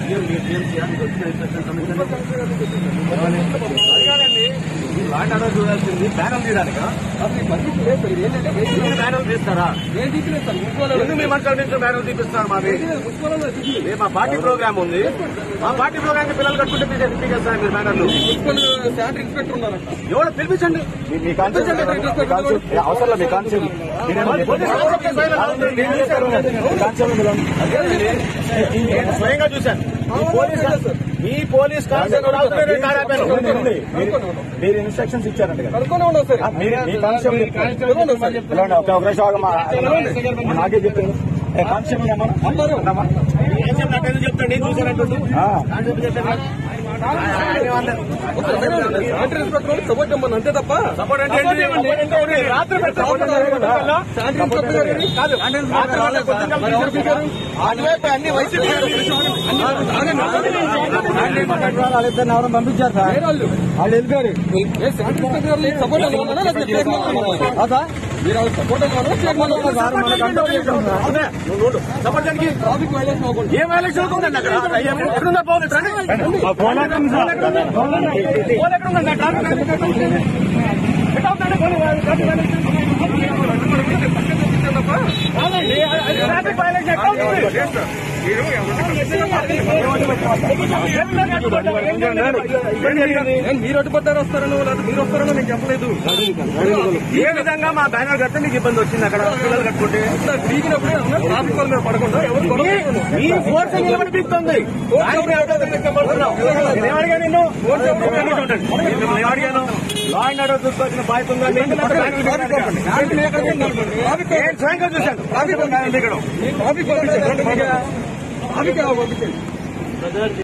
అడిగానండి ఈ law and order చూడాల్సింది బ్యానర్ తీయడానికా మీరు బ్యానర్ తీస్తారా ఎందుకు మీ మంచి నుంచి బ్యానర్ తీపిస్తున్నారు మాది ఏ మా పార్టీ ప్రోగ్రామ్ ఉంది మా పార్టీ ప్రోగ్రామ్ కి పిల్లలు కట్టుకుంటే తీసేసి తీసేస్తారు మీరు బ్యానర్లు ఇన్స్పెక్టర్ ఉన్నారంట ఎవడో పిలిపించండి మీ కాన్సెప్ట్ మీ కాన్సెప్ట్ అవసరం మీ కాన్సెప్ట్ నేను స్వయంగా చూశాను మీ పోలీస్ మీ పోలీస్ కానిస్టేబుల్ ఆపుతుంటే నేను కారు ఆపాను. మీరు ఇన్స్ట్రక్షన్స్ ఇచ్చారంట కదా కనుక్కొని ఉండవు సార్ ఆ, మీరు మీ కానిస్టేబుల్ పిలవండి ఒక ఒక నిమిషం ఆగమ్మా. నాకే చెప్పింది ఏ, కానిస్టేబుల్ రమ్మను. రమ్మను. ఏం చెప్పినా నాకు ఎందుకు చెప్తాడు నేను చూశానంటుండు ఆ, కానిస్టేబుల్ చెప్పాను. ఆయన ఏమన్నారు? శానిటరీ ఇన్స్పెక్టర్ సపోర్ట్ ఇవ్వమని అంతే తప్ప సపోర్ట్ అంటే ఏంటి? సపోర్ట్ అంటే ఏంటి? రాత్రి పెట్టారు. శానిటరీ ఇన్స్పెక్టర్ గారు కాదు. రాత్రి వాళ్ళ పొద్దున్న మరి ఎవరు పీకారు? అటువైపు అన్ని వైసీపీ గారు. వాళ్ళిద్దరిని ఎవరైనా పంపించారు సార్ వేరే వాళ్ళు వాళ్ళు వెళ్ళిపోయారు ఏ శానిటరీ ఇన్స్పెక్టర్ గారు సపోర్ట్ ఇవ్వమన్నా లేకపోతే ఫేక్ ఇవ్వమన్నా? ఆ, సార్ మీరు వాళ్ళు సపోర్ట్ ఇవ్వమన్నా ఫేక్ ఇవ్వమన్నా? సార్ మన కంట్రోల్ చేసాం సార్ అవునా? నువ్వు ఉండు. సపోర్ట్ దానికి ట్రాఫిక్ వైలేషన్ అవ్వకూడదు ఏం వైలేషన్ అవుతుందండి అక్కడ ఎక్కడుందా పోనీ రండి. ఫోన్ ఎక్కడ సార్ పోనీ ఎక్కడుందండి ఆ ట్రాఫిక్ ఎట్లా అవుతుందండి పోనీ ట్రాఫిక్ వైలేషన్? కాదండి, అది ట్రాఫిక్ వైలేషన్ ఎట్లా అవుతుంది? నేను మీరు అడ్డుపడ్డారు వస్తారనో లేకపోతే మీరు వస్తారనో నేను చెప్పలేదు ఏ విధంగా మా బ్యానర్ కడితే మీకు ఇబ్బంది వచ్చింది అక్కడ పిల్లలు కట్టుకుంటే ఇట్లా పీకినప్పుడు ఏమన్నా ట్రాఫిక్ వాళ్ళ మీద పడకుండా ఎవరు గొడవ చేయకూడదు. మీ ఫోర్స్ నిలబడిపిస్తుంది నేను అడిగాను నిన్ను నేను అడిగాను లా అండ్ ఆర్డర్ చూసుకోవాల్సిన బాధ్యత ఉందని ట్రాఫిక్ లేకపోతే ట్రాఫిక్ నేను స్వయంగా చూశాను ట్రాఫిక్ దిగడం ట్రాఫిక్ పంపించండి ట్రాఫిక్ పంపించండి